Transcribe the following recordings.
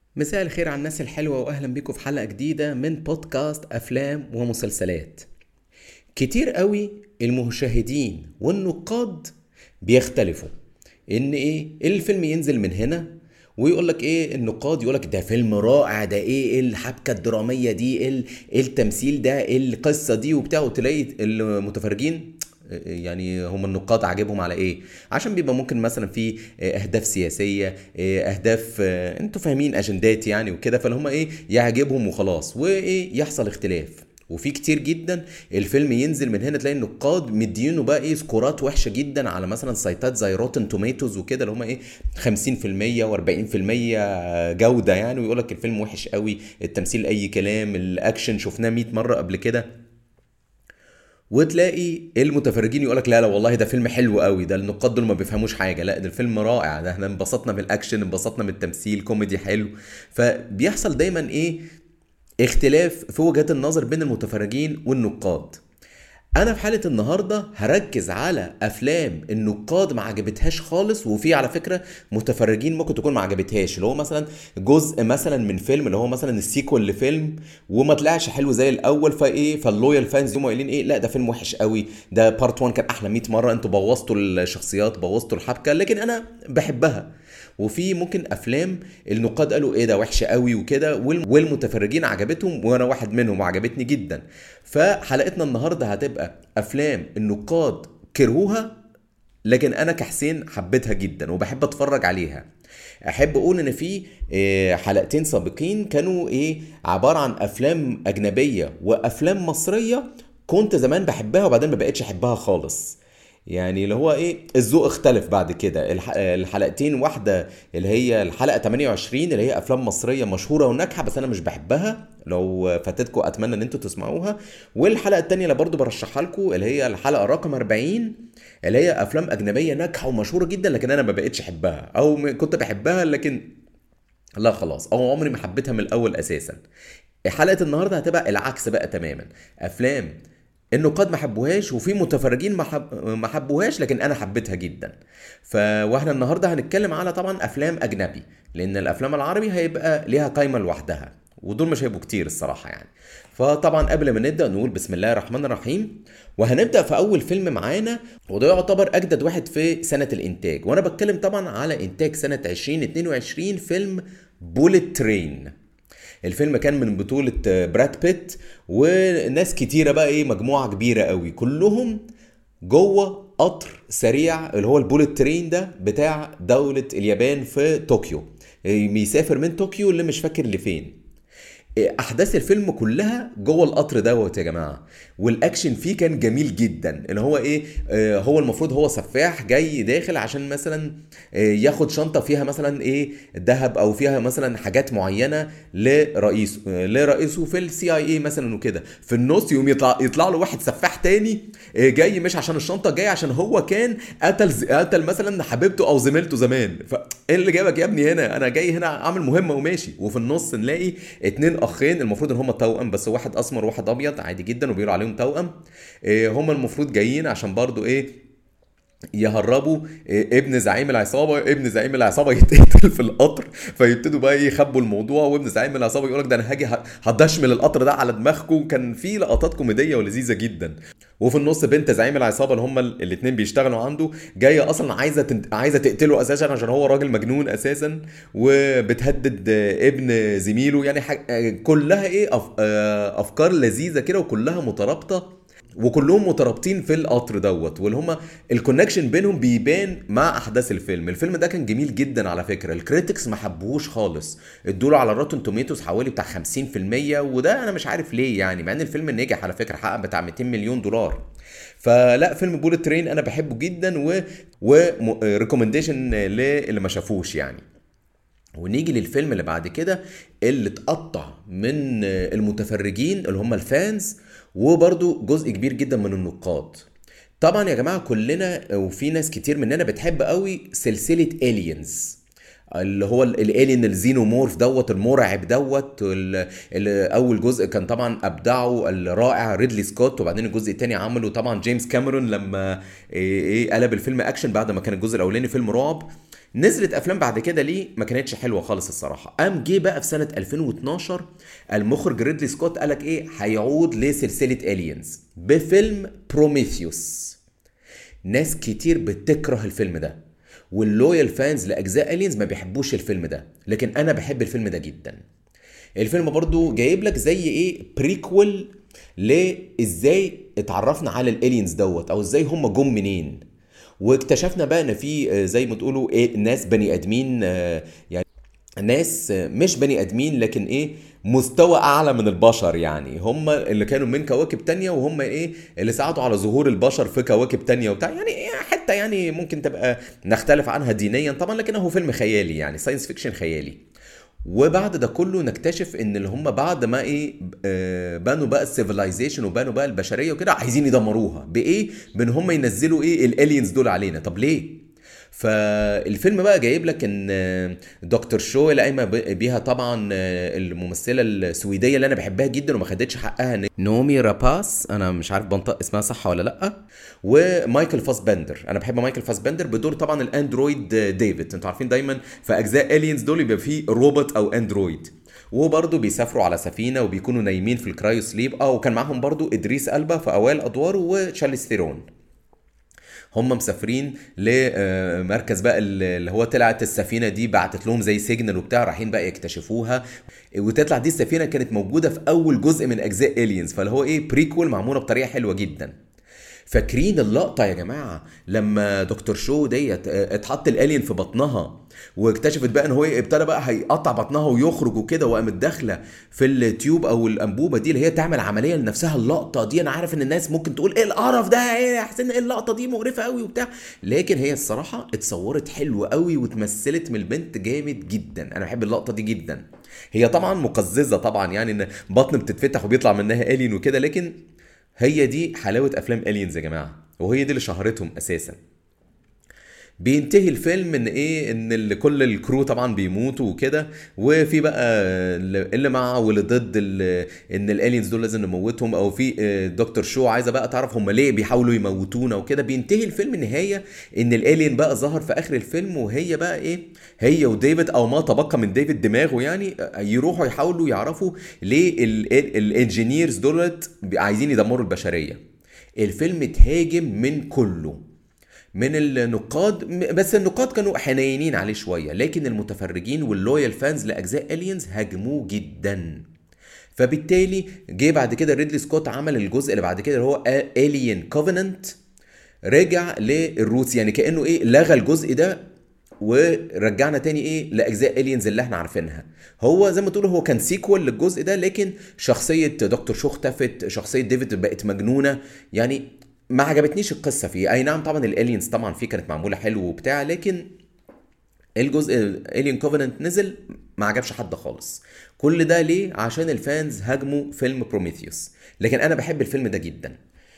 مساء الخير على الناس الحلوة وأهلا بيكم في حلقة جديدة من بودكاست أفلام ومسلسلات كتير قوي المشاهدين والنقاد بيختلفوا إن إيه الفيلم ينزل من هنا ويقول لك ايه النقاد يقول لك ده فيلم رائع ده ايه إيه الحبكه الدراميه دي ايه ال- إيه التمثيل ده ايه القصه دي وبتاع وتلاقي المتفرجين يعني هم النقاد عاجبهم على ايه عشان بيبقى ممكن مثلا في اهداف سياسيه اهداف انتوا فاهمين اجندات يعني وكده فاللي هم ايه يعجبهم وخلاص وايه يحصل اختلاف وفي كتير جدا الفيلم ينزل من هنا تلاقي النقاد مدينه بقى ايه سكورات وحشه جدا على مثلا سايتات زي روتن توميتوز وكده اللي هم ايه 50% و40% جوده يعني ويقول لك الفيلم وحش قوي التمثيل اي كلام الاكشن شفناه 100 مره قبل كده وتلاقي المتفرجين يقولك لا لا والله ده فيلم حلو قوي ده النقاد دول ما بيفهموش حاجه لا ده الفيلم رائع ده احنا انبسطنا بالاكشن انبسطنا من التمثيل كوميدي حلو فبيحصل دايما ايه اختلاف في وجهات النظر بين المتفرجين والنقاد انا في حاله النهارده هركز على افلام النقاد ما عجبتهاش خالص وفي على فكره متفرجين ممكن تكون ما عجبتهاش اللي هو مثلا جزء مثلا من فيلم اللي هو مثلا السيكوال لفيلم وما طلعش حلو زي الاول فايه فاللويال فانز يقوموا قايلين ايه لا ده فيلم وحش قوي ده بارت 1 كان احلى 100 مره انتوا بوظتوا الشخصيات بوظتوا الحبكه لكن انا بحبها وفي ممكن افلام النقاد قالوا ايه ده وحشه قوي وكده وال- والمتفرجين عجبتهم وانا واحد منهم وعجبتني جدا فحلقتنا النهارده هتبقى افلام النقاد كرهوها لكن انا كحسين حبيتها جدا وبحب اتفرج عليها احب اقول ان في آه، حلقتين سابقين كانوا ايه عباره عن افلام اجنبيه وافلام مصريه كنت زمان بحبها وبعدين ما بقتش احبها خالص يعني اللي هو ايه الذوق اختلف بعد كده الح- الحلقتين واحده اللي هي الحلقه 28 اللي هي افلام مصريه مشهوره وناجحه بس انا مش بحبها لو فاتتكم اتمنى ان انتوا تسمعوها والحلقه التانية اللي برضو برشحها لكم اللي هي الحلقه رقم 40 اللي هي افلام اجنبيه ناجحه ومشهوره جدا لكن انا ما بقتش احبها او م- كنت بحبها لكن لا خلاص او عمري ما حبيتها من الاول اساسا حلقه النهارده هتبقى العكس بقى تماما افلام النقاد ما حبوهاش وفي متفرجين ما حب... ما حبوهاش لكن انا حبيتها جدا ف واحنا النهارده هنتكلم على طبعا افلام اجنبي لان الافلام العربي هيبقى ليها قائمه لوحدها ودول مش هيبقوا كتير الصراحه يعني فطبعا قبل ما نبدا نقول بسم الله الرحمن الرحيم وهنبدا في اول فيلم معانا وده يعتبر اجدد واحد في سنه الانتاج وانا بتكلم طبعا على انتاج سنه 2022 فيلم بوليت ترين الفيلم كان من بطولة براد بيت وناس كتيرة بقى ايه مجموعة كبيرة قوي كلهم جوه قطر سريع اللي هو البوليت ترين ده بتاع دولة اليابان في طوكيو بيسافر من طوكيو اللي مش فاكر لفين احداث الفيلم كلها جوه القطر دوت يا جماعه والاكشن فيه كان جميل جدا اللي هو ايه آه هو المفروض هو سفاح جاي داخل عشان مثلا آه ياخد شنطه فيها مثلا ايه ذهب او فيها مثلا حاجات معينه لرئيسه آه لرئيسه في السي اي اي مثلا وكده في النص يقوم يطلع يطلع له واحد سفاح تاني آه جاي مش عشان الشنطه جاي عشان هو كان قتل ز- قتل مثلا حبيبته او زميلته زمان فايه اللي جابك يا ابني هنا انا جاي هنا اعمل مهمه وماشي وفي النص نلاقي اتنين اخين المفروض ان هم توأم بس واحد اسمر وواحد ابيض عادي جدا وبيقولوا عليهم توأم إيه هم المفروض جايين عشان برضو ايه يهربوا إيه، ابن زعيم العصابه ابن زعيم العصابه يتقتل في القطر فيبتدوا بقى إيه يخبوا الموضوع وابن زعيم العصابه يقول لك ده انا هاجي ه- هدشمل القطر ده على دماغكم كان في لقطات كوميديه ولذيذه جدا وفي النص بنت زعيم العصابه اللي هم الاثنين بيشتغلوا عنده جايه اصلا عايزه تنت... عايزه تقتله اساسا عشان هو راجل مجنون اساسا وبتهدد آه، ابن زميله يعني حاج... آه، كلها ايه أف... آه، افكار لذيذه كده وكلها مترابطه وكلهم مترابطين في القطر دوت واللي هما الكونكشن بينهم بيبان مع احداث الفيلم الفيلم ده كان جميل جدا على فكره الكريتكس ما حبوهوش خالص ادوا له على الروتن توميتوز حوالي بتاع 50% وده انا مش عارف ليه يعني مع ان الفيلم نجح على فكره حقق بتاع 200 مليون دولار فلا فيلم بوليت ترين انا بحبه جدا و وريكومنديشن للي ما شافوش يعني ونيجي للفيلم اللي بعد كده اللي اتقطع من المتفرجين اللي هم الفانز وبرضو جزء كبير جدا من النقاد طبعا يا جماعه كلنا وفي ناس كتير مننا بتحب قوي سلسله الينز اللي هو الالين الزينومورف دوت المرعب دوت ال- اللي اول جزء كان طبعا ابدعه الرائع ريدلي سكوت وبعدين الجزء الثاني عمله طبعا جيمس كاميرون لما ايه إيه قلب الفيلم اكشن بعد ما كان الجزء الاولاني فيلم رعب نزلت افلام بعد كده ليه ما كانتش حلوه خالص الصراحه قام جه بقى في سنه 2012 المخرج ريدلي سكوت قالك ايه هيعود لسلسله الينز بفيلم بروميثيوس ناس كتير بتكره الفيلم ده واللويال فانز لاجزاء الينز ما بيحبوش الفيلم ده لكن انا بحب الفيلم ده جدا الفيلم برضو جايب لك زي ايه بريكول لازاي اتعرفنا على الالينز دوت او ازاي هم جم منين واكتشفنا بقى ان في آه، زي ما تقولوا ايه ناس بني ادمين آه، يعني ناس آه، مش بني ادمين لكن ايه مستوى اعلى من البشر يعني هم اللي كانوا من كواكب تانية وهم ايه اللي ساعدوا على ظهور البشر في كواكب تانية وبتاع يعني إيه حتى يعني ممكن تبقى نختلف عنها دينيا طبعا لكنه فيلم خيالي يعني ساينس فيكشن خيالي وبعد ده كله نكتشف ان اللي هم بعد ما ايه آه، بنوا بقى السيفلايزيشن وبنوا بقى البشريه وكده عايزين يدمروها بايه بان هم ينزلوا ايه الالينز دول علينا طب ليه فالفيلم بقى جايب لك ان دكتور شو اللي قايمه ب- بيها طبعا الممثله السويديه اللي انا بحبها جدا وما خدتش حقها نومي راباس انا مش عارف بنطق اسمها صح ولا لا ومايكل فاسبندر انا بحب مايكل فاسبندر بدور طبعا الاندرويد ديفيد انتوا عارفين دايما في اجزاء الينز دول يبقى فيه روبوت او اندرويد وبرضه بيسافروا على سفينه وبيكونوا نايمين في الكرايو سليب اه وكان معاهم برضه ادريس البا في اوائل ادواره وشارلز ثيرون هم مسافرين لمركز بقى اللي هو طلعت السفينه دي بعتت لهم زي سيجنال وبتاع رايحين بقى يكتشفوها وتطلع دي السفينه كانت موجوده في اول جزء من اجزاء الينز فاللي هو ايه بريكول معموله بطريقه حلوه جدا فاكرين اللقطه يا جماعه لما دكتور شو ديت اه، اتحط الالين في بطنها واكتشفت بقى ان هو ابتدى بقى هيقطع بطنها ويخرج وكده وقامت داخله في التيوب او الانبوبه دي اللي هي تعمل عمليه لنفسها اللقطه دي انا عارف ان الناس ممكن تقول ايه القرف ده ايه يا حسين ايه اللقطه دي مقرفه قوي وبتاع لكن هي الصراحه اتصورت حلوه قوي واتمثلت من البنت جامد جدا انا بحب اللقطه دي جدا هي طبعا مقززه طبعا يعني ان بطن بتتفتح وبيطلع منها الين وكده لكن هي دي حلاوه افلام الينز يا جماعه وهي دي اللي شهرتهم اساسا بينتهي الفيلم ان ايه ان ال- كل الكرو طبعا بيموتوا وكده وفي بقى اللي مع واللي ضد ال- ان الالينز دول لازم نموتهم او في آه، دكتور شو عايزه بقى تعرف هم ليه بيحاولوا يموتونا وكده بينتهي الفيلم النهايه ان الالين بقى ظهر في اخر الفيلم وهي بقى ايه هي وديفيد او ما تبقى من ديفيد دماغه يعني آه، يروحوا يحاولوا يعرفوا ليه الانجينيرز دولت عايزين يدمروا البشريه الفيلم اتهاجم من كله من النقاد م- بس النقاد كانوا حنينين عليه شويه لكن المتفرجين واللويال فانز لاجزاء الينز هاجموه جدا فبالتالي جه بعد كده ريدلي سكوت عمل الجزء اللي بعد كده اللي هو الين كوفننت رجع للروتس يعني كانه ايه لغى الجزء ده ورجعنا تاني ايه لاجزاء الينز اللي احنا عارفينها هو زي ما تقولوا هو كان سيكوال للجزء ده لكن شخصيه دكتور شو اختفت شخصيه ديفيد بقت مجنونه يعني ما عجبتنيش القصه فيه اي نعم طبعا الالينز طبعا فيه كانت معموله حلو وبتاع لكن الجزء الين كوفننت نزل ما عجبش حد خالص كل ده ليه عشان الفانز هاجموا فيلم بروميثيوس لكن انا بحب الفيلم ده جدا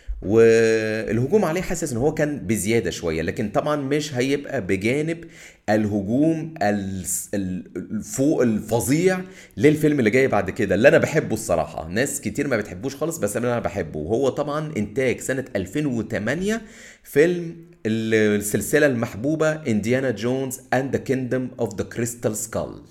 والهجوم عليه حاسس ان هو كان بزياده شويه لكن طبعا مش هيبقى بجانب الهجوم الس- ال- فوق الفظيع للفيلم اللي جاي بعد كده اللي انا بحبه الصراحه ناس كتير ما بتحبوش خالص بس انا بحبه وهو طبعا انتاج سنه 2008 فيلم السلسله المحبوبه انديانا جونز اند ذا كيندم اوف ذا كريستال سكال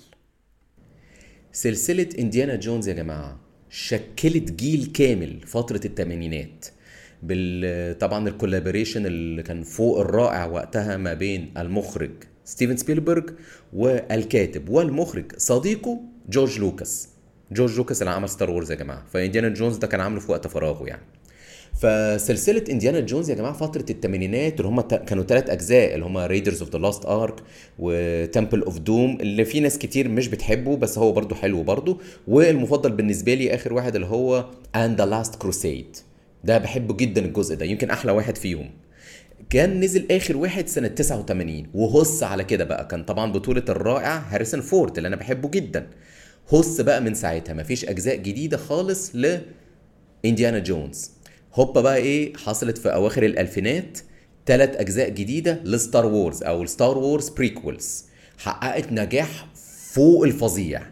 سلسلة انديانا جونز يا جماعة شكلت جيل كامل فترة الثمانينات بال طبعا الكولابوريشن اللي كان فوق الرائع وقتها ما بين المخرج ستيفن سبيلبرج والكاتب والمخرج صديقه جورج لوكاس جورج لوكاس اللي عمل ستار وورز يا جماعة فانديانا جونز ده كان عامله في وقت فراغه يعني فسلسله انديانا جونز يا جماعه فتره الثمانينات اللي هم كانوا ثلاث اجزاء اللي هم ريدرز اوف ذا لاست ارك وتمبل اوف دوم اللي في ناس كتير مش بتحبه بس هو برضو حلو برضو والمفضل بالنسبه لي اخر واحد اللي هو اند ذا لاست كروسيد ده بحبه جدا الجزء ده يمكن احلى واحد فيهم كان نزل اخر واحد سنه 89 وهص على كده بقى كان طبعا بطوله الرائع هاريسون فورد اللي انا بحبه جدا هص بقى من ساعتها مفيش اجزاء جديده خالص ل انديانا جونز هوبا بقى ايه حصلت في اواخر الالفينات ثلاث اجزاء جديده لستار وورز او الستار وورز بريكولز حققت نجاح فوق الفظيع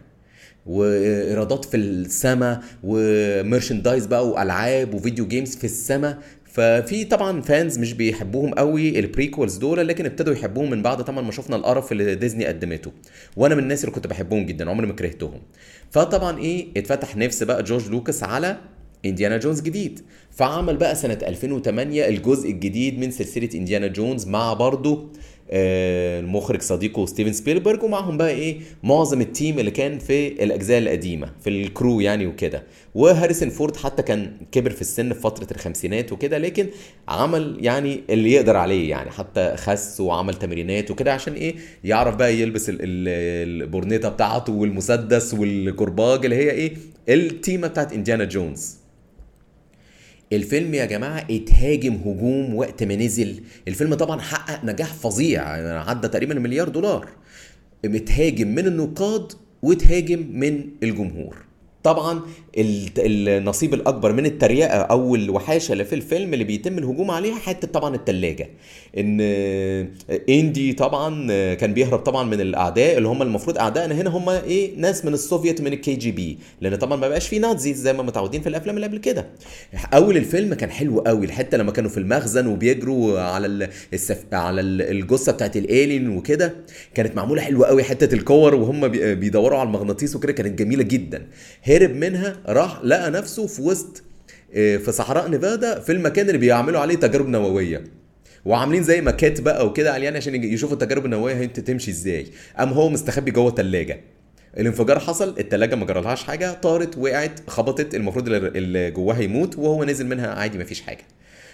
وايرادات في السماء وميرشندايز بقى والعاب وفيديو جيمز في السماء ففي طبعا فانز مش بيحبوهم قوي البريكولز دول لكن ابتدوا يحبوهم من بعد طبعا ما شفنا القرف اللي ديزني قدمته وانا من الناس اللي كنت بحبهم جدا عمري ما كرهتهم فطبعا ايه اتفتح نفس بقى جورج لوكاس على انديانا جونز جديد فعمل بقى سنة 2008 الجزء الجديد من سلسلة انديانا جونز مع برضه آه، المخرج صديقه ستيفن سبيلبرج ومعهم بقى ايه معظم التيم اللي كان في الاجزاء القديمه في الكرو يعني وكده وهاريسون فورد حتى كان كبر في السن في فتره الخمسينات وكده لكن عمل يعني اللي يقدر عليه يعني حتى خس وعمل تمرينات وكده عشان ايه يعرف بقى يلبس ال- ال- البورنيطه بتاعته والمسدس والكرباج اللي هي ايه التيمه بتاعت انديانا جونز الفيلم يا جماعة اتهاجم هجوم وقت ما نزل الفيلم طبعا حقق نجاح فظيع يعني عدى تقريبا مليار دولار اتهاجم من النقاد واتهاجم من الجمهور طبعا ال- النصيب الاكبر من التريقه او الوحاشه اللي في الفيلم اللي بيتم الهجوم عليها حته طبعا التلاجة ان اندي طبعا كان بيهرب طبعا من الاعداء اللي هم المفروض اعدائنا هنا هم ايه ناس من السوفيت من الكي جي بي لان طبعا ما بقاش في نازيز زي ما متعودين في الافلام اللي قبل كده اول الفيلم كان حلو قوي الحته لما كانوا في المخزن وبيجروا على ال- السف... على ال- الجثه بتاعت الالين وكده كانت معموله حلوه قوي حته الكور وهم بي- بيدوروا على المغناطيس وكده كانت جميله جدا هرب منها راح لقى نفسه في وسط آه، في صحراء نيفادا في المكان اللي بيعملوا عليه تجارب نوويه وعاملين زي ماكيت بقى وكده على يعني عشان يجي- يشوفوا التجارب النوويه هي تمشي ازاي قام هو مستخبي جوه الثلاجه الانفجار حصل التلاجة ما جرالهاش حاجة طارت وقعت خبطت المفروض اللي- اللي جواها يموت وهو نزل منها عادي مفيش حاجة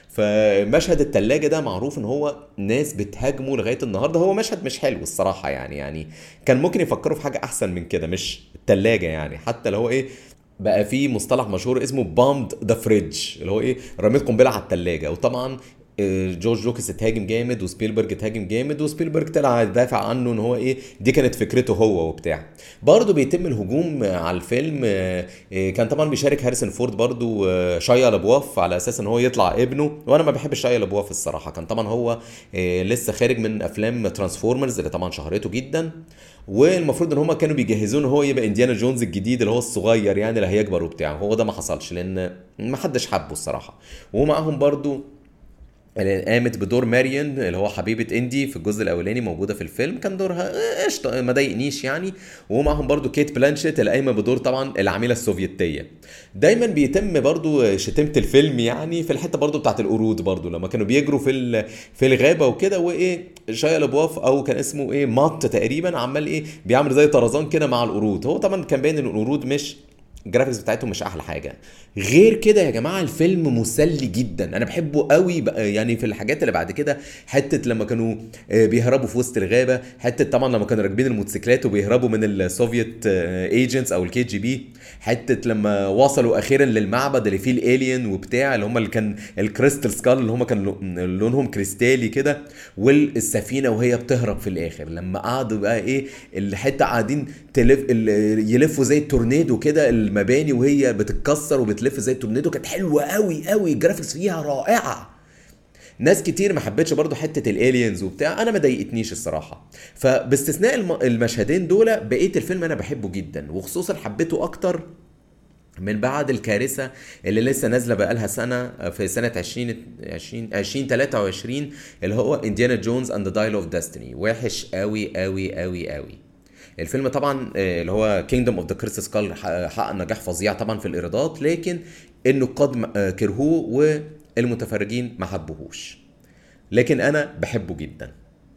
فمشهد التلاجة ده معروف ان هو ناس بتهاجمه لغاية النهاردة هو مشهد مش حلو الصراحة يعني يعني كان ممكن يفكروا في حاجة احسن من كده مش التلاجة يعني حتى لو هو ايه بقى في مصطلح مشهور اسمه بامد ذا فريدج اللي هو ايه رميت قنبله على الثلاجه وطبعا آه، جورج لوكاس اتهاجم جامد وسبيلبرج اتهاجم جامد وسبيلبرج طلع يدافع عنه ان هو ايه دي كانت فكرته هو وبتاع برضه بيتم الهجوم آه، على الفيلم آه، آه، كان طبعا بيشارك هاريسون فورد برضه آه، شايا لابواف على اساس ان هو يطلع ابنه وانا ما بحبش شايا لابواف الصراحه كان طبعا هو آه، لسه خارج من افلام ترانسفورمرز اللي طبعا شهرته جدا والمفروض ان هما كانوا بيجهزوه ان هو يبقى انديانا جونز الجديد اللي هو الصغير يعني اللي هيكبر وبتاع هو ده ما حصلش لان ما حدش حبه الصراحه ومعاهم برضو اللي قامت بدور ماريون اللي هو حبيبه اندي في الجزء الاولاني موجوده في الفيلم كان دورها آه، قشطه ما ضايقنيش يعني ومعاهم برضو كيت بلانشيت اللي قايمه بدور طبعا العميله السوفيتيه دايما بيتم برضو شتيمه الفيلم يعني في الحته برضو بتاعت القرود برضو لما كانوا بيجروا في ال- في الغابه وكده وايه شايا لابواف او كان اسمه ايه مات تقريبا عمال ايه بيعمل زي طرزان كده مع القرود هو طبعا كان باين ان القرود مش الجرافيكس بتاعتهم مش احلى حاجه غير كده يا جماعه الفيلم مسلي جدا انا بحبه قوي بقى يعني في الحاجات اللي بعد كده حته لما كانوا آه، بيهربوا في وسط الغابه حته طبعا لما كانوا راكبين الموتوسيكلات وبيهربوا من السوفيت ايجنتس او الكي جي بي حته لما وصلوا اخيرا للمعبد اللي فيه الالين وبتاع اللي هم اللي كان الكريستال سكال اللي هم كان لو- لونهم كريستالي كده والسفينه وهي بتهرب في الاخر لما قعدوا بقى ايه الحته قاعدين تلف ال- يلفوا زي التورنيدو كده المباني وهي بتتكسر وبتلف زي التورنيدو كانت حلوه قوي قوي الجرافيكس فيها رائعه ناس كتير ما حبتش برضو حته الالينز وبتاع انا ما ضايقتنيش الصراحه فباستثناء الم- المشهدين دول بقيه الفيلم انا بحبه جدا وخصوصا حبيته اكتر من بعد الكارثه اللي لسه نازله بقالها سنه في سنه 20 20 2023 اللي هو انديانا جونز اند ذا دايل اوف ديستني وحش قوي قوي قوي قوي الفيلم طبعا آه، اللي هو كينجدوم اوف ذا كريستال سكال حقق نجاح فظيع طبعا في الايرادات لكن النقاد م- آه، كرهوه والمتفرجين ما حبوهوش لكن انا بحبه جدا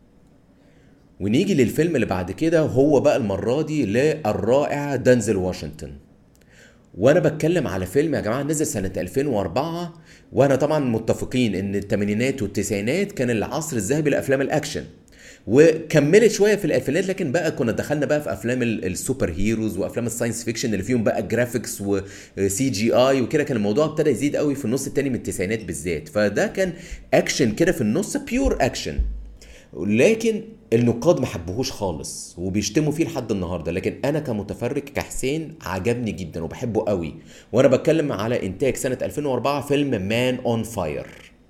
ونيجي للفيلم اللي بعد كده هو بقى المره دي للرائع دانزل واشنطن وانا بتكلم على فيلم يا جماعه نزل سنه 2004 وانا طبعا متفقين ان الثمانينات والتسعينات كان العصر الذهبي لافلام الاكشن وكملت شويه في الالفينات لكن بقى كنا دخلنا بقى في افلام ال- السوبر هيروز وافلام الساينس فيكشن اللي فيهم بقى جرافيكس وسي جي اي وكده كان الموضوع ابتدى يزيد قوي في النص التاني من التسعينات بالذات فده كان اكشن كده في النص بيور اكشن لكن النقاد ما حبوهوش خالص وبيشتموا فيه لحد النهارده لكن انا كمتفرج كحسين عجبني جدا وبحبه قوي وانا بتكلم على انتاج سنه 2004 فيلم مان اون فاير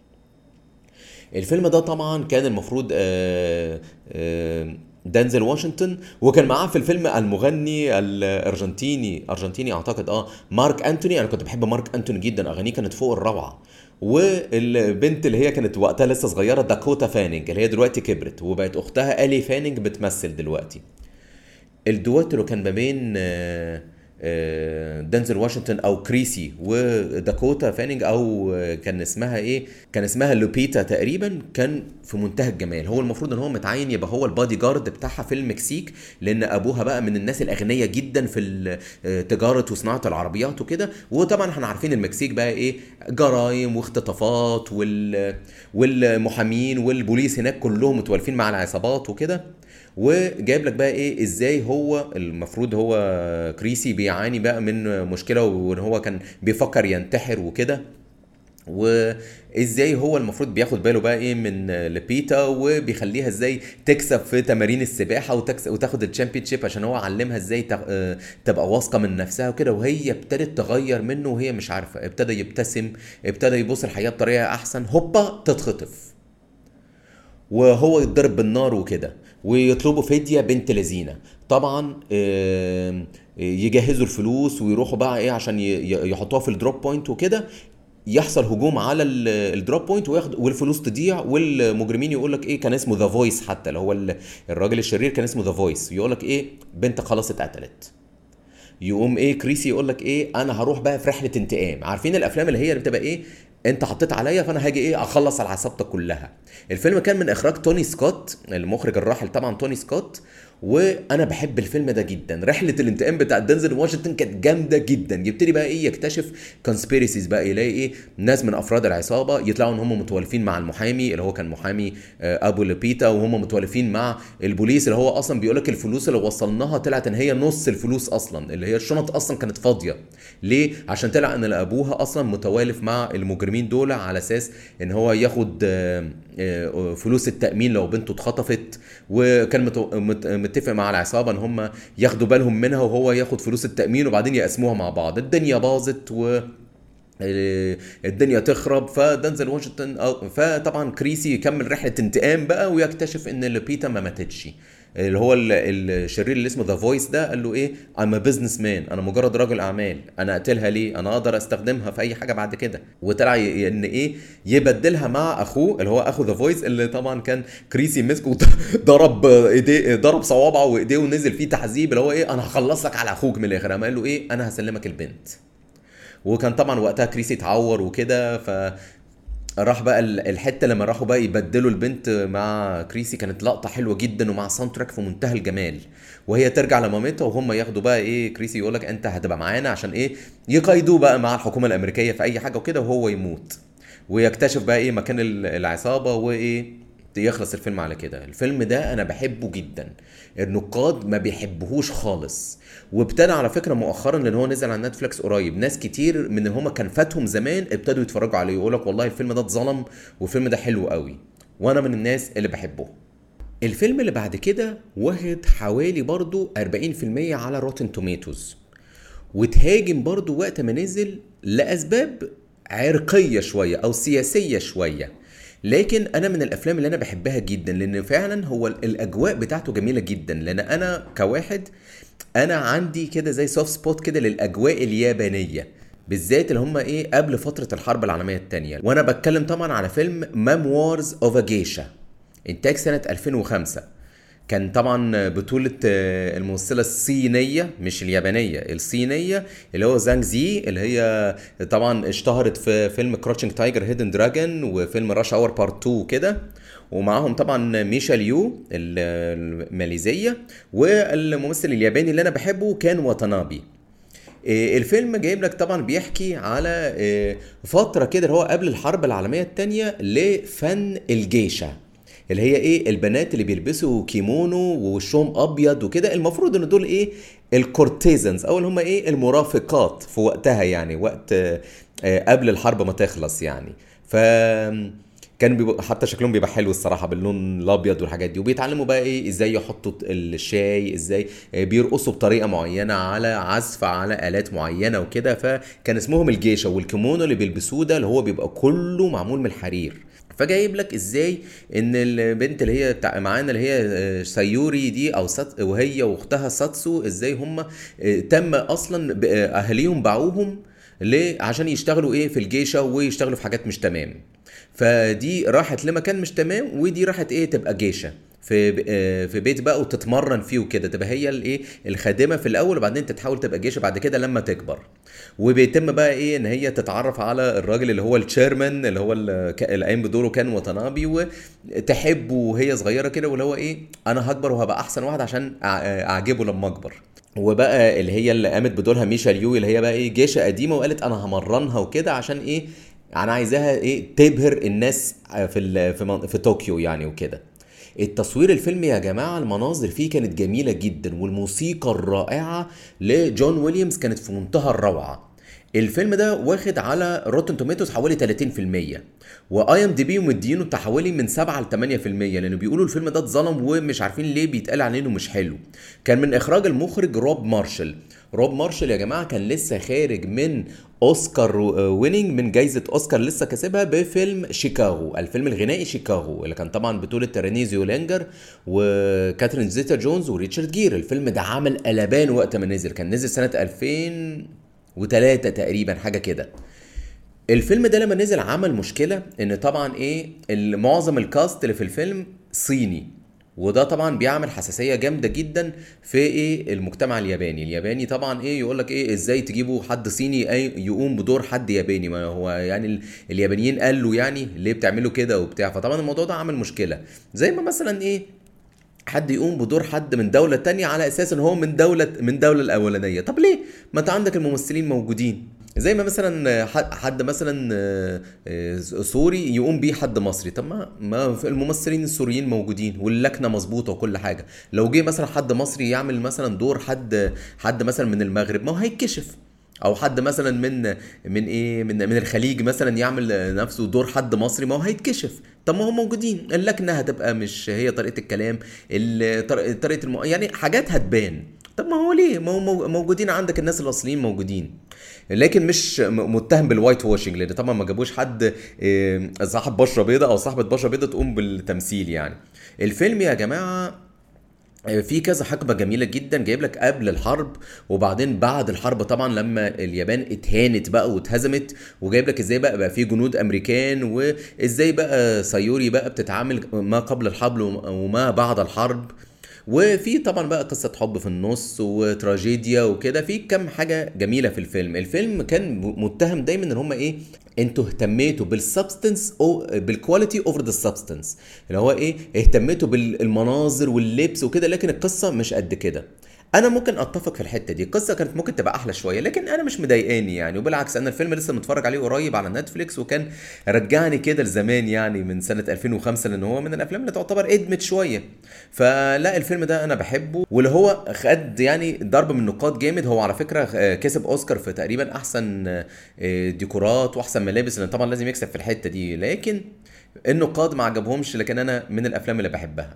الفيلم ده طبعا كان المفروض آه، آه، دانزل واشنطن وكان معاه في الفيلم المغني الارجنتيني ارجنتيني اعتقد اه مارك انتوني انا كنت بحب مارك انتوني جدا اغانيه كانت فوق الروعه والبنت اللي هي كانت وقتها لسه صغيره داكوتا فانينج اللي هي دلوقتي كبرت وبقت اختها الي فانينج بتمثل دلوقتي الدوات اللي كان ما بين آه، آه، دنزل واشنطن او كريسي وداكوتا فانينج او آه، كان اسمها ايه كان اسمها لوبيتا تقريبا كان في منتهى الجمال هو المفروض ان هو متعين يبقى هو البادي جارد بتاعها في المكسيك لان ابوها بقى من الناس الاغنياء جدا في ال- آه، تجاره وصناعه العربيات وكده وطبعا احنا عارفين المكسيك بقى ايه جرائم واختطافات وال والمحامين والبوليس هناك كلهم متوالفين مع العصابات وكده وجايب لك بقى ايه ازاي هو المفروض هو كريسي بيعاني بقى من مشكله وان هو كان بيفكر ينتحر وكده وازاي هو المفروض بياخد باله بقى ايه من لبيتا وبيخليها ازاي تكسب في تمارين السباحه وتكسب وتاخد الشامبيون شيب عشان هو علمها ازاي تغ- آه، تبقى واثقه من نفسها وكده وهي ابتدت تغير منه وهي مش عارفه ابتدى يبتسم ابتدى يبص الحياه بطريقه احسن هوبا تتخطف وهو يتضرب بالنار وكده ويطلبوا فدية بنت لذينة طبعا آم، يجهزوا الفلوس ويروحوا بقى ايه عشان ي- ي- يحطوها في الدروب بوينت وكده يحصل هجوم على ال- الدروب بوينت وياخد والفلوس تضيع والمجرمين يقول لك ايه كان اسمه ذا فويس حتى اللي هو ال- الراجل الشرير كان اسمه ذا فويس يقول لك ايه بنتك خلاص اتقتلت يقوم ايه كريسي يقول لك ايه انا هروح بقى في رحله انتقام عارفين الافلام اللي هي اللي بتبقى ايه انت حطيت عليا فانا هاجي ايه اخلص على عصابتك كلها الفيلم كان من اخراج توني سكوت المخرج الراحل طبعا توني سكوت وانا بحب الفيلم ده جدا رحله الانتقام بتاع دنزل واشنطن كانت جامده جدا يبتدي بقى ايه يكتشف كونسبيرسيز بقى يلاقي ايه ناس من افراد العصابه يطلعوا ان هم متولفين مع المحامي اللي هو كان محامي آه، ابو لبيتا وهم متولفين مع البوليس اللي هو اصلا بيقول لك الفلوس اللي وصلناها طلعت ان هي نص الفلوس اصلا اللي هي الشنط اصلا كانت فاضيه ليه عشان طلع ان ابوها اصلا متوالف مع المجرمين دول على اساس ان هو ياخد آه، آه، فلوس التامين لو بنته اتخطفت وكان مت- مت- متفق مع العصابه ان هم ياخدوا بالهم منها وهو ياخد فلوس التامين وبعدين يقسموها مع بعض الدنيا باظت و آه، الدنيا تخرب فدنزل واشنطن أو- فطبعا كريسي يكمل رحله انتقام بقى ويكتشف ان لوبيتا ما ماتتش اللي هو ال- الشرير اللي اسمه ذا فويس ده قال له ايه I'm a business man انا مجرد رجل اعمال انا اقتلها ليه انا اقدر استخدمها في اي حاجه بعد كده وطلع ي- ان ايه يبدلها مع اخوه اللي هو اخو ذا فويس اللي طبعا كان كريسي مسكه ضرب ايديه ضرب صوابعه وايديه ونزل فيه تعذيب اللي هو ايه انا هخلص لك على اخوك من الاخر قام قال له ايه انا هسلمك البنت وكان طبعا وقتها كريسي اتعور وكده ف راح بقى ال- الحته لما راحوا بقى يبدلوا البنت مع كريسي كانت لقطه حلوه جدا ومع ساوند تراك في منتهى الجمال وهي ترجع لمامتها وهم ياخدوا بقى ايه كريسي يقول لك انت هتبقى معانا عشان ايه يقيدوه بقى مع الحكومه الامريكيه في اي حاجه وكده وهو يموت ويكتشف بقى ايه مكان ال- العصابه وايه يخلص الفيلم على كده الفيلم ده انا بحبه جدا النقاد ما بيحبوهوش خالص وابتدى على فكره مؤخرا لان هو نزل على نتفليكس قريب ناس كتير من اللي هم كان فاتهم زمان ابتدوا يتفرجوا عليه يقول لك والله الفيلم ده اتظلم والفيلم ده حلو قوي وانا من الناس اللي بحبه الفيلم اللي بعد كده واخد حوالي برضو 40% على روتن توميتوز وتهاجم برضو وقت ما نزل لأسباب عرقية شوية أو سياسية شوية لكن أنا من الأفلام اللي أنا بحبها جدا لأن فعلا هو الأجواء بتاعته جميلة جدا لأن أنا كواحد أنا عندي كده زي سوفت سبوت كده للأجواء اليابانية بالذات اللي هم ايه قبل فترة الحرب العالمية التانية وانا بتكلم طبعا على فيلم ميموارز اوف جيشا انتاج سنة 2005 كان طبعا بطولة آه، الممثلة الصينية مش اليابانية الصينية اللي هو زانج زي اللي هي طبعا اشتهرت في فيلم كراتشنج تايجر هيدن دراجون وفيلم راش اور بارت 2 وكده ومعاهم طبعا ميشا ليو الماليزية والممثل الياباني اللي انا بحبه كان واتنابي إيه، الفيلم جايب لك طبعا بيحكي على إيه، فترة كده اللي هو قبل الحرب العالمية التانية لفن الجيشة اللي هي ايه البنات اللي بيلبسوا كيمونو ووشهم ابيض وكده المفروض ان دول ايه الكورتيزنز او اللي هم ايه المرافقات في وقتها يعني وقت آه، آه، قبل الحرب ما تخلص يعني ف كان بيبقى حتى شكلهم بيبقى حلو الصراحه باللون الابيض والحاجات دي وبيتعلموا بقى ايه ازاي يحطوا الشاي ازاي آه، بيرقصوا بطريقه معينه على عزف على الات معينه وكده فكان اسمهم الجيشه والكيمونو اللي بيلبسوه ده اللي هو بيبقى كله معمول من الحرير فجايب لك ازاي ان البنت اللي هي بتاع معانا اللي هي آه، سايوري دي او سات وهي واختها ساتسو ازاي هم تم اصلا ب- آه، اهاليهم باعوهم ليه عشان يشتغلوا ايه في الجيشه ويشتغلوا في حاجات مش تمام فدي راحت لمكان مش تمام ودي راحت ايه تبقى جيشه في آه، في بيت بقى وتتمرن فيه وكده تبقى هي الايه الخادمه في الاول وبعدين تتحول تبقى جيشه بعد كده لما تكبر وبيتم بقى ايه ان هي تتعرف على الراجل اللي هو التشيرمان اللي هو ال- ك- اللي قايم بدوره كان وطنابي وتحبه وهي صغيره كده واللي هو ايه انا هكبر وهبقى احسن واحد عشان أع- اعجبه لما اكبر وبقى اللي هي اللي قامت بدورها ميشا ليو اللي هي بقى ايه جيشه قديمه وقالت انا همرنها وكده عشان ايه انا عايزاها ايه تبهر الناس في ال- في, من- في طوكيو يعني وكده التصوير الفيلم يا جماعة المناظر فيه كانت جميلة جدا والموسيقى الرائعة لجون ويليامز كانت في منتهى الروعة الفيلم ده واخد على روتن توميتوز حوالي 30% واي ام دي بي مدينه بتاع حوالي من 7 ل 8% لانه بيقولوا الفيلم ده اتظلم ومش عارفين ليه بيتقال عليه انه مش حلو كان من اخراج المخرج روب مارشال روب مارشال يا جماعه كان لسه خارج من اوسكار ويننج من جايزه اوسكار لسه كسبها بفيلم شيكاغو الفيلم الغنائي شيكاغو اللي كان طبعا بطوله ريني زيولانجر وكاترين زيتا جونز وريتشارد جير الفيلم ده عمل قلبان وقت ما نزل كان نزل سنه 2003 تقريبا حاجه كده الفيلم ده لما نزل عمل مشكله ان طبعا ايه ال- معظم الكاست اللي في الفيلم صيني وده طبعا بيعمل حساسيه جامده جدا في ايه المجتمع الياباني الياباني طبعا ايه يقول لك ايه ازاي تجيبوا حد صيني أي يقوم بدور حد ياباني ما هو يعني ال- اليابانيين قالوا يعني ليه بتعملوا كده وبتاع فطبعا الموضوع ده عمل مشكله زي ما مثلا ايه حد يقوم بدور حد من دولة تانية على أساس إن هو من دولة من دولة الأولانية، طب ليه؟ ما أنت عندك الممثلين موجودين، زي ما مثلا حد, حد مثلا آه، آه، سوري يقوم بيه حد مصري، طب ما ما في الممثلين السوريين موجودين واللكنة مظبوطة وكل حاجة، لو جه مثلا حد مصري يعمل مثلا دور حد حد مثلا من المغرب ما هو هيتكشف. او حد مثلا من من ايه من من الخليج مثلا يعمل نفسه دور حد مصري ما هو هيتكشف طب ما هم موجودين اللكنه هتبقى مش هي طريقه الكلام ال- طر- طريقه الم... يعني حاجات هتبان طب ما هو ليه ما هو مو- موجودين عندك الناس الاصليين موجودين لكن مش م- متهم بالوايت واشنج لان طبعا ما جابوش حد إيه، صاحب بشره بيضاء او صاحبه بشره بيضاء تقوم بالتمثيل يعني الفيلم يا جماعه في كذا حقبة جميلة جدا جايب لك قبل الحرب وبعدين بعد الحرب طبعا لما اليابان اتهانت بقى واتهزمت وجايب لك ازاي بقى بقى في جنود امريكان وازاي بقى سايوري بقى بتتعامل ما قبل الحرب وما بعد الحرب وفي طبعا بقى قصة حب في النص وتراجيديا وكده في كم حاجة جميلة في الفيلم الفيلم كان متهم دايما ان هم ايه انتوا اهتميتوا بالسبستنس او بالكواليتي اوفر ذا سبستنس اللي هو ايه اهتميتوا بالمناظر واللبس وكده لكن القصة مش قد كده انا ممكن اتفق في الحته دي القصه كانت ممكن تبقى احلى شويه لكن انا مش مضايقاني يعني وبالعكس انا الفيلم لسه متفرج عليه قريب على نتفليكس وكان رجعني كده لزمان يعني من سنه 2005 لان هو من الافلام اللي تعتبر ادمت شويه فلا الفيلم ده انا بحبه واللي هو خد يعني ضرب من النقاط جامد هو على فكره آه، كسب اوسكار في تقريبا احسن آه، ديكورات واحسن ملابس لان طبعا لازم يكسب في الحته دي لكن النقاد ما عجبهمش لكن انا من الافلام اللي بحبها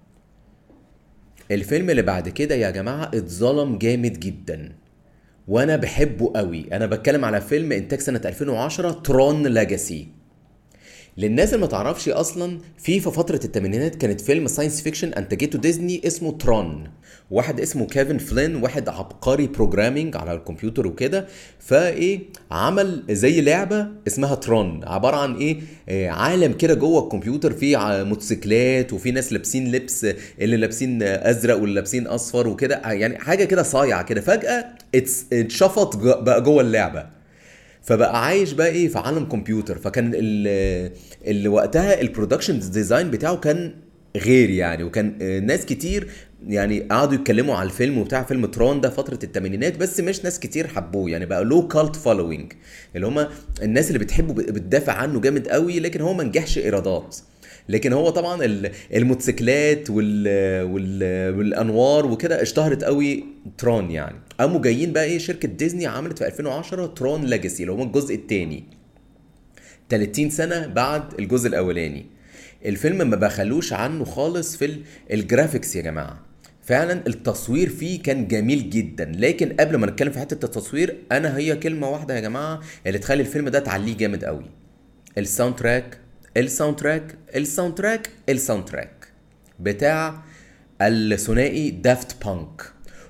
الفيلم اللي بعد كده يا جماعة اتظلم جامد جدا وانا بحبه قوي انا بتكلم على فيلم انتاج سنة 2010 ترون لاجاسي للناس اللي ما تعرفش اصلا في في فتره الثمانينات كانت فيلم ساينس فيكشن انتجته ديزني اسمه ترون واحد اسمه كيفن فلين واحد عبقري بروجرامينج على الكمبيوتر وكده فايه عمل زي لعبه اسمها ترون عباره عن ايه آه، عالم كده جوه الكمبيوتر فيه ع- موتوسيكلات وفي ناس لابسين لبس اللي لابسين ازرق واللي لابسين اصفر وكده يعني حاجه كده صايعه كده فجاه اتس- اتشفط جو- بقى جوه اللعبه فبقى عايش بقى ايه في عالم كمبيوتر فكان ال- اللي وقتها البرودكشن ديزاين بتاعه كان غير يعني وكان آه، ناس كتير يعني قعدوا يتكلموا على الفيلم وبتاع فيلم ترون ده فتره الثمانينات بس مش ناس كتير حبوه يعني بقى لو كالت فولوينج اللي هم الناس اللي بتحبه بت- بتدافع عنه جامد قوي لكن هو ما نجحش ايرادات لكن هو طبعا ال- الموتوسيكلات وال... وال... والانوار وكده اشتهرت قوي ترون يعني قاموا جايين بقى ايه شركه ديزني عملت في 2010 ترون لاجاسي اللي هو الجزء الثاني 30 سنه بعد الجزء الاولاني الفيلم ما بخلوش عنه خالص في ال- الجرافيكس يا جماعه فعلا التصوير فيه كان جميل جدا لكن قبل ما نتكلم في حته التصوير انا هي كلمه واحده يا جماعه اللي تخلي الفيلم ده تعليه جامد قوي الساوند تراك الساوند تراك الساوند تراك الساوند تراك بتاع الثنائي دافت بانك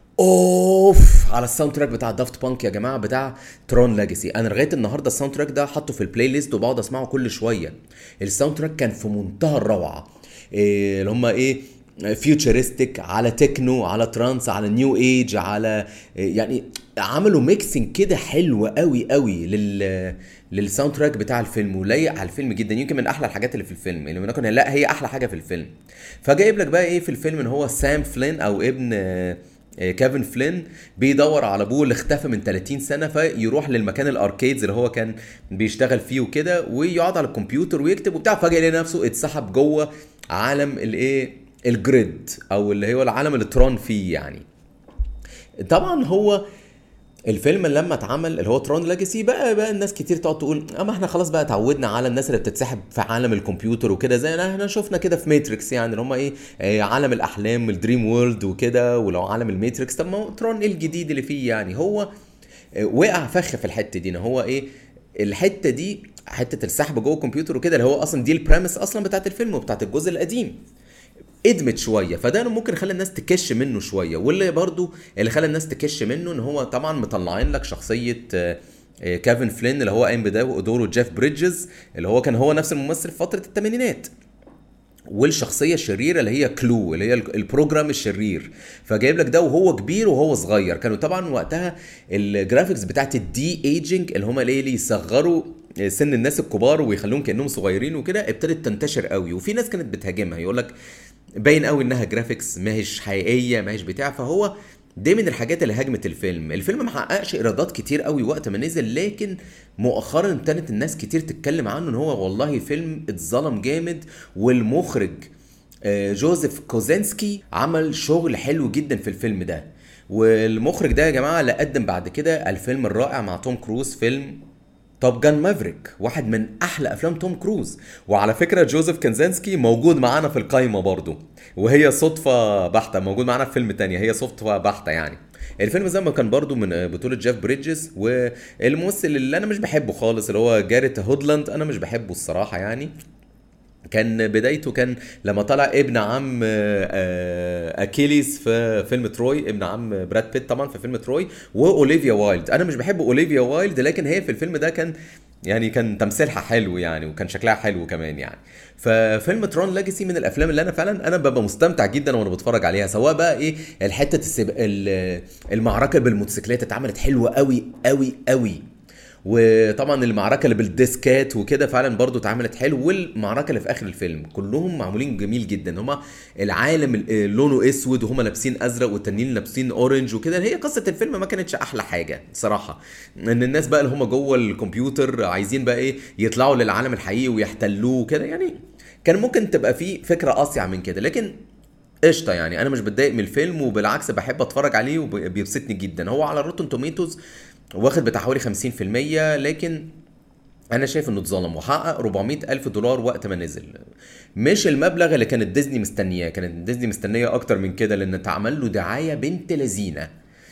اوف على الساوند تراك بتاع دافت بانك يا جماعه بتاع ترون لاجاسي انا لغايه النهارده الساوند تراك ده حاطه في البلاي ليست وبقعد اسمعه كل شويه الساوند تراك كان في منتهى الروعه إيه اللي هم ايه فيوتشرستيك على تكنو على ترانس على نيو ايج على يعني عملوا ميكسنج كده حلو قوي قوي لل للساوند تراك بتاع الفيلم ولايق على الفيلم جدا يمكن من احلى الحاجات اللي في الفيلم اللي نكون لا هي احلى حاجه في الفيلم فجايب لك بقى ايه في الفيلم ان هو سام فلين او ابن آه، آه، كيفن فلين بيدور على ابوه اللي اختفى من 30 سنه فيروح للمكان الاركيدز اللي هو كان بيشتغل فيه وكده ويقعد على الكمبيوتر ويكتب وبتاع فجاه يلاقي نفسه اتسحب جوه عالم الايه الجريد او اللي هو العالم اللي ترون فيه يعني طبعا هو الفيلم لما اتعمل اللي هو ترون لاجاسي بقى بقى الناس كتير تقعد تقول اما احنا خلاص بقى اتعودنا على الناس اللي بتتسحب في عالم الكمبيوتر وكده زي ما احنا شفنا كده في ماتريكس يعني اللي هم ايه آه، عالم الاحلام الدريم وورلد وكده ولو عالم الماتريكس طب ما هو ترون ايه الجديد اللي فيه يعني هو آه، وقع فخ في الحته دي ان هو ايه الحته دي حته السحب جوه الكمبيوتر وكده اللي هو اصلا دي البريمس اصلا بتاعت الفيلم وبتاعت الجزء القديم ادمت شويه فده ممكن خلى الناس تكش منه شويه واللي برضو اللي خلى الناس تكش منه ان هو طبعا مطلعين لك شخصيه آه، آه، كيفن فلين اللي هو قايم بدوره جيف بريدجز اللي هو كان هو نفس الممثل في فتره الثمانينات والشخصيه الشريره اللي هي كلو اللي هي البروجرام الشرير فجايب لك ده وهو كبير وهو صغير كانوا طبعا وقتها الجرافيكس بتاعت الدي ايجنج اللي هم ليه يصغروا سن الناس الكبار ويخلوهم كانهم صغيرين وكده ابتدت تنتشر قوي وفي ناس كانت بتهاجمها يقول لك باين قوي انها جرافيكس ماهيش حقيقيه ماهيش بتاع فهو دي من الحاجات اللي هاجمت الفيلم الفيلم ما حققش ايرادات كتير قوي وقت ما نزل لكن مؤخرا ابتدت الناس كتير تتكلم عنه ان هو والله فيلم اتظلم جامد والمخرج آه، جوزيف كوزنسكي عمل شغل حلو جدا في الفيلم ده والمخرج ده يا جماعه اللي قدم بعد كده الفيلم الرائع مع توم كروز فيلم توب جان مافريك واحد من احلى افلام توم كروز وعلى فكره جوزيف كنزانسكي موجود معانا في القايمه برضو وهي صدفه بحته موجود معانا في فيلم تانية هي صدفه بحته يعني الفيلم زي ما كان برضو من بطولة جيف بريدجز والممثل اللي انا مش بحبه خالص اللي هو جاريت هودلاند انا مش بحبه الصراحة يعني كان بدايته كان لما طلع ابن عم آه، آه، اكيليس في فيلم تروي ابن عم براد بيت طبعا في فيلم تروي واوليفيا وايلد انا مش بحب اوليفيا وايلد لكن هي في الفيلم ده كان يعني كان تمثيلها حلو يعني وكان شكلها حلو كمان يعني ففيلم ترون لاجسي من الافلام اللي انا فعلا انا ببقى مستمتع جدا وانا بتفرج عليها سواء بقى ايه الحته السب... ال- المعركه بالموتوسيكلات اتعملت حلوه قوي قوي قوي وطبعا المعركه اللي بالديسكات وكده فعلا برضو اتعملت حلو والمعركه اللي في اخر الفيلم كلهم معمولين جميل جدا هما العالم ال- لونه اسود وهما لابسين ازرق والتانيين لابسين اورنج وكده هي قصه الفيلم ما كانتش احلى حاجه صراحه ان الناس بقى اللي هما جوه الكمبيوتر عايزين بقى ايه يطلعوا للعالم الحقيقي ويحتلوه وكده يعني كان ممكن تبقى فيه فكره اصيع من كده لكن قشطه يعني انا مش بتضايق من الفيلم وبالعكس بحب اتفرج عليه وبيبسطني جدا هو على روتن توميتوز واخد بتاع حوالي 50% لكن انا شايف انه اتظلم وحقق 400 الف دولار وقت ما نزل مش المبلغ اللي كانت ديزني مستنياه كانت ديزني مستنيه اكتر من كده لان اتعمل له دعايه بنت لذينه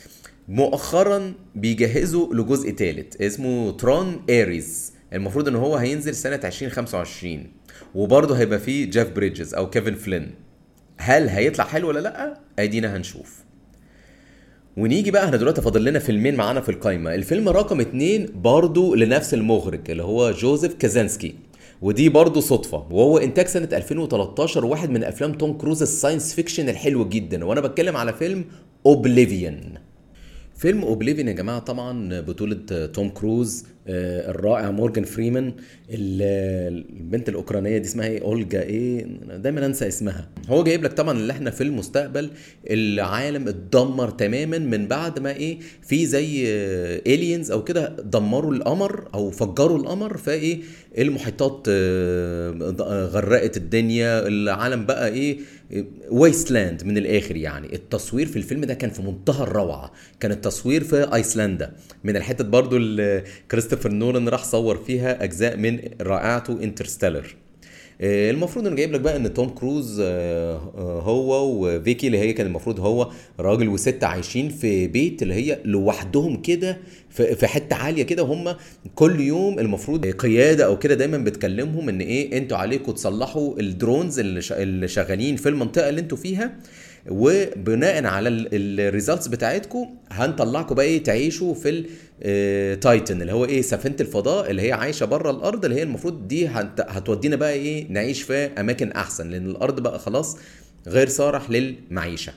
مؤخرا بيجهزوا لجزء تالت اسمه ترون ايريز المفروض ان هو هينزل سنه 2025 وبرضه هيبقى فيه جيف بريدجز او كيفن فلين هل هيطلع حلو ولا لا ادينا هنشوف ونيجي بقى احنا دلوقتي فاضل لنا فيلمين معانا في القايمه الفيلم رقم اتنين برضو لنفس المخرج اللي هو جوزيف كازانسكي ودي برضو صدفة وهو إنتاج سنة 2013 وواحد من أفلام توم كروز الساينس فيكشن الحلو جدا وأنا بتكلم على فيلم أوبليفيون فيلم اوبليفين يا جماعه طبعا بطوله توم كروز آه، الرائع مورجان فريمان ال- البنت الاوكرانيه دي اسمها ايه اولجا ايه أنا دايما انسى اسمها هو جايب لك طبعا اللي احنا في المستقبل العالم اتدمر تماما من بعد ما ايه في زي الينز او كده دمروا القمر او فجروا القمر فايه المحيطات آه، غرقت الدنيا العالم بقى ايه ويستلاند من الاخر يعني التصوير في الفيلم ده كان في منتهى الروعه كان التصوير في ايسلندا من الحتت برضو اللي كريستوفر نولان راح صور فيها اجزاء من رائعته انترستيلر آه، المفروض انه جايب لك بقى ان توم كروز آه، آه، هو وفيكي اللي هي كان المفروض هو راجل وست عايشين في بيت اللي هي لوحدهم كده في في حته عاليه كده وهم كل يوم المفروض قياده او كده دايما بتكلمهم ان ايه انتوا عليكم تصلحوا الدرونز اللي شا- اللي شغالين في المنطقه اللي انتوا فيها وبناء على الريزلتس بتاعتكم هنطلعكم بقى ايه تعيشوا في التايتن اللي هو ايه سفينه الفضاء اللي هي عايشه بره الارض اللي هي المفروض دي هت- هتودينا بقى ايه نعيش في اماكن احسن لان الارض بقى خلاص غير صالح للمعيشه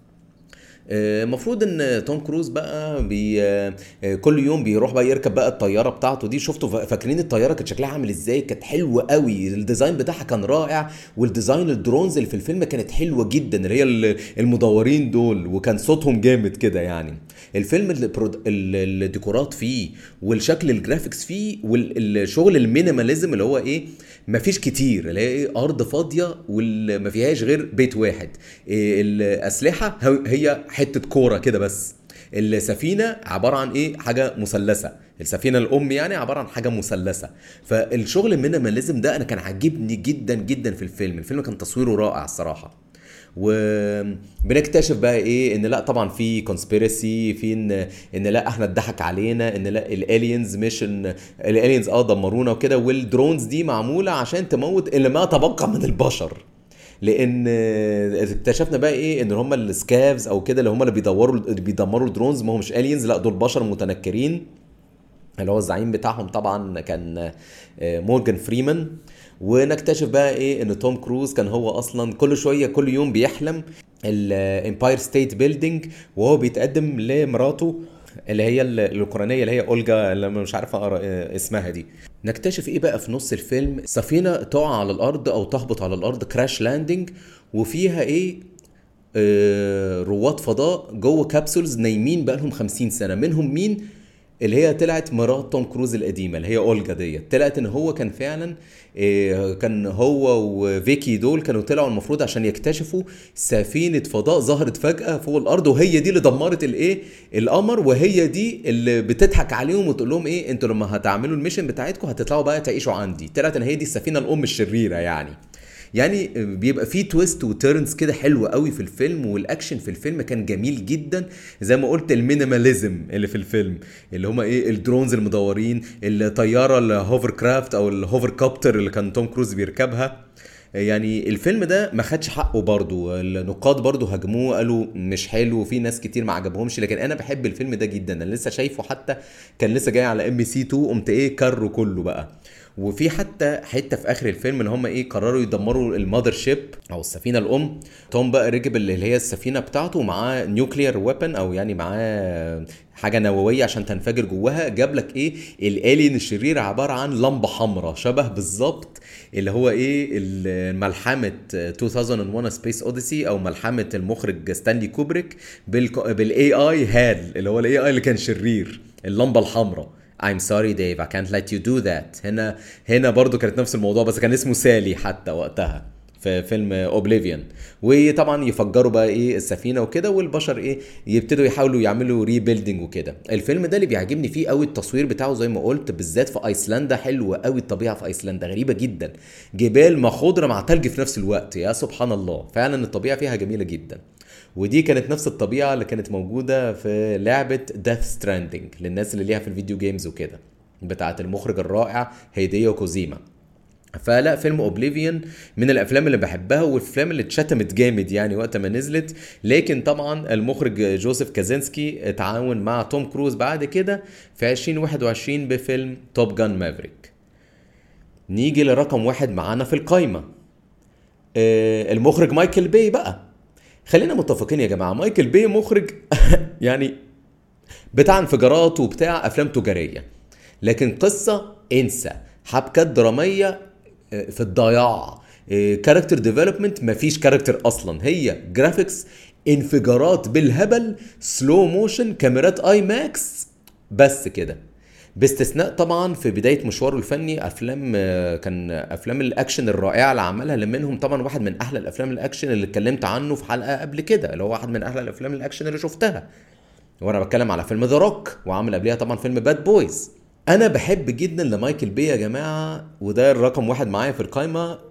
المفروض ان توم كروز بقى بي آه، كل يوم بيروح بقى يركب بقى الطياره بتاعته دي شفتوا فا- فاكرين الطياره كانت شكلها عامل ازاي كانت حلوه قوي الديزاين بتاعها كان رائع والديزاين الدرونز اللي في الفيلم كانت حلوه جدا اللي هي ال- المدورين دول وكان صوتهم جامد كده يعني الفيلم البرود- ال- الديكورات فيه والشكل الجرافيكس فيه والشغل المينيماليزم اللي هو ايه مفيش كتير اللي هي ايه ارض فاضيه وما فيهاش غير بيت واحد إيه الاسلحه هو- هي حته كوره كده بس السفينه عباره عن ايه حاجه مثلثه السفينه الام يعني عباره عن حاجه مثلثه فالشغل المينيماليزم ده انا كان عاجبني جدا جدا في الفيلم الفيلم كان تصويره رائع الصراحه وبنكتشف بقى ايه ان لا طبعا في كونسبيرسي في ان ان لا احنا اتضحك علينا ان لا الالينز مش ان الالينز اه دمرونا وكده والدرونز دي معموله عشان تموت اللي ما تبقى من البشر لان اكتشفنا بقى ايه ان هم السكافز او كده اللي هم اللي بيدوروا اللي بيدمروا الدرونز ما هم مش الينز لا دول بشر متنكرين اللي هو الزعيم بتاعهم طبعا كان آه، مورجان فريمان ونكتشف بقى ايه ان توم كروز كان هو اصلا كل شويه كل يوم بيحلم الامباير ستيت بيلدينج وهو بيتقدم لمراته اللي هي ال- الاوكرانيه اللي هي اولجا اللي أنا مش عارف اقرا آه، اسمها دي نكتشف ايه بقى في نص الفيلم سفينه تقع على الارض او تهبط على الارض كراش لاندنج وفيها ايه آه، رواد فضاء جوه كابسولز نايمين بقالهم 50 سنه منهم مين اللي هي طلعت مرات توم كروز القديمه اللي هي اولجا ديت طلعت ان هو كان فعلا آه، كان هو وفيكي دول كانوا طلعوا المفروض عشان يكتشفوا سفينه فضاء ظهرت فجاه فوق الارض وهي دي اللي دمرت الايه القمر وهي دي اللي بتضحك عليهم وتقول لهم ايه انتوا لما هتعملوا الميشن بتاعتكم هتطلعوا بقى تعيشوا عندي طلعت ان هي دي السفينه الام الشريره يعني يعني بيبقى فيه تويست وتيرنز كده حلوه قوي في الفيلم والاكشن في الفيلم كان جميل جدا زي ما قلت المينيماليزم اللي في الفيلم اللي هما ايه الدرونز المدورين الطياره الهوفر كرافت او الهوفر كوبتر اللي كان توم كروز بيركبها يعني الفيلم ده ما خدش حقه برضو النقاد برضو هاجموه قالوا مش حلو وفي ناس كتير ما عجبهمش لكن انا بحب الفيلم ده جدا انا لسه شايفه حتى كان لسه جاي على ام بي سي 2 قمت ايه كره كله بقى وفي حتى حته في اخر الفيلم ان هم ايه قرروا يدمروا المذر شيب او السفينه الام توم بقى ركب اللي هي السفينه بتاعته ومعاه نيوكليير ويبن او يعني معاه حاجه نوويه عشان تنفجر جواها جاب لك ايه الالين الشرير عباره عن لمبه حمراء شبه بالظبط اللي هو ايه ال- ملحمه 2001 سبيس اوديسي او ملحمه المخرج ستانلي كوبريك بالاي اي هال اللي هو الاي اي اللي كان شرير اللمبه الحمراء I'm sorry Dave I can't let you do that هنا هنا برضو كانت نفس الموضوع بس كان اسمه سالي حتى وقتها في فيلم اوبليفيون وطبعا يفجروا بقى ايه السفينه وكده والبشر ايه يبتدوا يحاولوا يعملوا ريبيلدينج وكده الفيلم ده اللي بيعجبني فيه قوي التصوير بتاعه زي ما قلت بالذات في ايسلندا حلوه قوي الطبيعه في ايسلندا غريبه جدا جبال مع خضره مع تلج في نفس الوقت يا سبحان الله فعلا الطبيعه فيها جميله جدا ودي كانت نفس الطبيعه اللي كانت موجوده في لعبه ديث ستراندنج للناس اللي ليها في الفيديو جيمز وكده بتاعه المخرج الرائع هيديو كوزيما فلا فيلم اوبليفيون من الافلام اللي بحبها والافلام اللي اتشتمت جامد يعني وقت ما نزلت لكن طبعا المخرج جوزيف كازينسكي اتعاون مع توم كروز بعد كده في 2021 بفيلم توب جان مافريك نيجي لرقم واحد معانا في القايمه آه، المخرج مايكل باي بقى خلينا متفقين يا جماعه مايكل باي مخرج يعني بتاع انفجارات وبتاع افلام تجاريه لكن قصه انسى حبكات دراميه آه، في الضياع كاركتر ديفلوبمنت مفيش كاركتر اصلا هي جرافيكس انفجارات بالهبل سلو موشن كاميرات اي ماكس بس كده باستثناء طبعا في بدايه مشواره الفني افلام آه، كان افلام الاكشن الرائعه اللي عملها اللي منهم طبعا واحد من احلى الافلام الاكشن اللي اتكلمت عنه في حلقه قبل كده اللي هو واحد من احلى الافلام الاكشن اللي شفتها وانا بتكلم على فيلم ذا روك وعامل قبلها طبعا فيلم باد بويز انا بحب جدا لمايكل بي يا جماعه وده الرقم واحد معايا في القايمه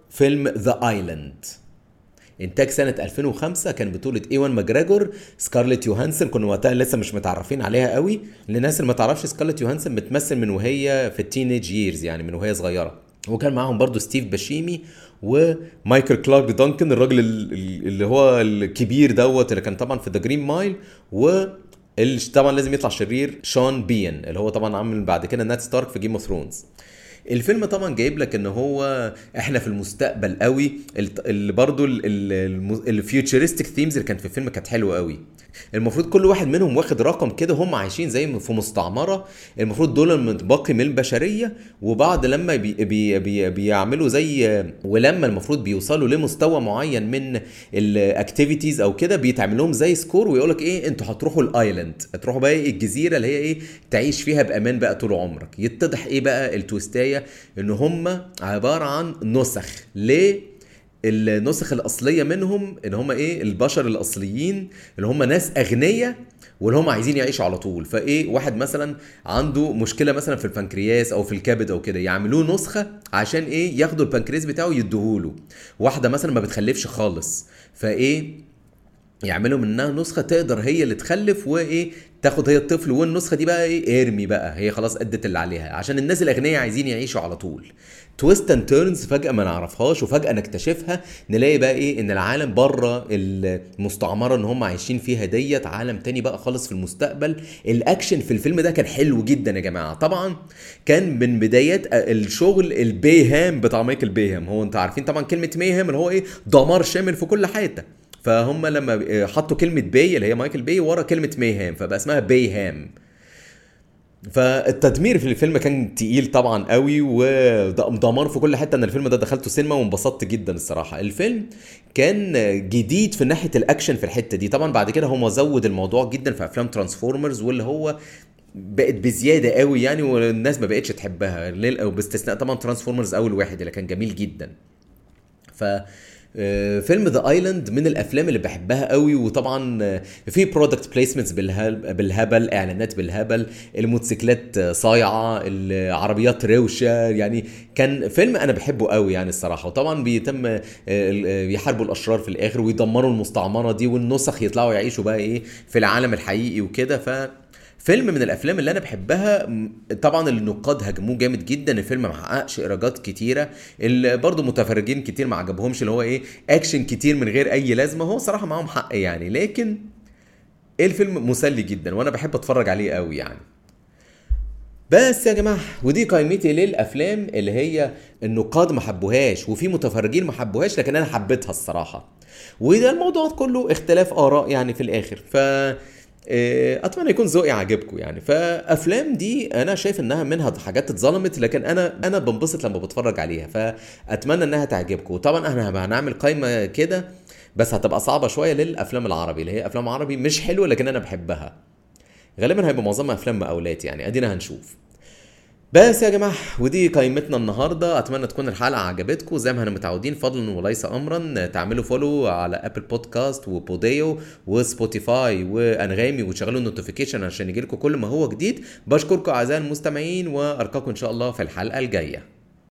فيلم ذا ايلاند انتاج سنه 2005 كان بطوله ايوان ماجريجور سكارليت يوهانسن كنا وقتها لسه مش متعرفين عليها قوي للناس اللي ما تعرفش سكارليت يوهانسن بتمثل من وهي في التينيج ييرز يعني من وهي صغيره وكان معاهم برضو ستيف باشيمي ومايكل كلارك دانكن الراجل اللي هو الكبير دوت اللي كان طبعا في ذا جرين مايل و اللي طبعا لازم يطلع شرير شون بيان اللي هو طبعا عامل بعد كده نات ستارك في جيم اوف ثرونز الفيلم طبعا جايب لك ان هو احنا في المستقبل قوي اللي برضو الفيوتشرستيك ثيمز اللي كانت في الفيلم كانت حلوه قوي المفروض كل واحد منهم واخد رقم كده هم عايشين زي في مستعمره المفروض دول المتبقي من البشريه وبعد لما بي بي بي بيعملوا زي ولما المفروض بيوصلوا لمستوى معين من الاكتيفيتيز او كده بيتعمل لهم زي سكور ويقول لك ايه انتوا هتروحوا الايلاند هتروحوا بقى ايه الجزيره اللي هي ايه تعيش فيها بامان بقى طول عمرك يتضح ايه بقى التويستايه ان هم عباره عن نسخ ليه النسخ الاصليه منهم ان هم ايه البشر الاصليين اللي هم ناس اغنياء واللي هم عايزين يعيشوا على طول فايه واحد مثلا عنده مشكله مثلا في البنكرياس او في الكبد او كده يعملوه نسخه عشان ايه ياخدوا البنكرياس بتاعه يديهوله واحده مثلا ما بتخلفش خالص فايه يعملوا منها نسخه تقدر هي اللي تخلف وايه تاخد هي الطفل والنسخه دي بقى ايه ارمي بقى هي خلاص ادت اللي عليها عشان الناس الاغنياء عايزين يعيشوا على طول تويست اند تيرنز فجاه ما نعرفهاش وفجاه نكتشفها نلاقي بقى ايه ان العالم بره المستعمره اللي هم عايشين فيها ديت عالم تاني بقى خالص في المستقبل الاكشن في الفيلم ده كان حلو جدا يا جماعه طبعا كان من بدايات الشغل البيهام بتاع مايكل بيهام هو انتوا عارفين طبعا كلمه ميهام اللي هو ايه دمار شامل في كل حته فهم لما حطوا كلمه باي اللي هي مايكل باي ورا كلمه ميهام فبقى اسمها بيهام فالتدمير في الفيلم كان تقيل طبعا قوي ودمار في كل حته ان الفيلم ده دخلته سينما وانبسطت جدا الصراحه الفيلم كان جديد في ناحيه الاكشن في الحته دي طبعا بعد كده هو زود الموضوع جدا في افلام ترانسفورمرز واللي هو بقت بزياده قوي يعني والناس ما بقتش تحبها باستثناء طبعا ترانسفورمرز اول واحد اللي كان جميل جدا ف آه، فيلم ذا ايلاند من الافلام اللي بحبها قوي وطبعا آه، في برودكت بليسمنتس بالهبل اعلانات بالهبل الموتوسيكلات صايعه العربيات روشه يعني كان فيلم انا بحبه قوي يعني الصراحه وطبعا بيتم آه، يحاربوا الاشرار في الاخر ويدمروا المستعمره دي والنسخ يطلعوا يعيشوا بقى ايه في العالم الحقيقي وكده ف فيلم من الافلام اللي انا بحبها طبعا النقاد هاجموه جامد جدا الفيلم ما حققش ايرادات كتيره اللي برضه متفرجين كتير ما عجبهمش اللي هو ايه اكشن كتير من غير اي لازمه هو صراحه معاهم حق يعني لكن الفيلم مسلي جدا وانا بحب اتفرج عليه قوي يعني بس يا جماعه ودي قائمتي للافلام اللي هي النقاد ما حبوهاش وفي متفرجين ما حبوهاش لكن انا حبيتها الصراحه وده الموضوع كله اختلاف اراء يعني في الاخر ف آه، اتمنى يكون ذوقي عاجبكم يعني فافلام دي انا شايف انها منها حاجات اتظلمت لكن انا انا بنبسط لما بتفرج عليها فاتمنى انها تعجبكم طبعا احنا هنعمل قائمه كده بس هتبقى صعبه شويه للافلام العربي اللي هي افلام عربي مش حلوه لكن انا بحبها غالبا هيبقى معظمها افلام مقاولات يعني ادينا هنشوف بس يا جماعه ودي قائمتنا النهارده اتمنى تكون الحلقه عجبتكم زي ما احنا متعودين فضلا وليس امرا تعملوا فولو على ابل بودكاست وبوديو وسبوتيفاي وانغامي وتشغلوا النوتيفيكيشن عشان يجيلكم كل ما هو جديد بشكركم اعزائي المستمعين والقاكم ان شاء الله في الحلقه الجايه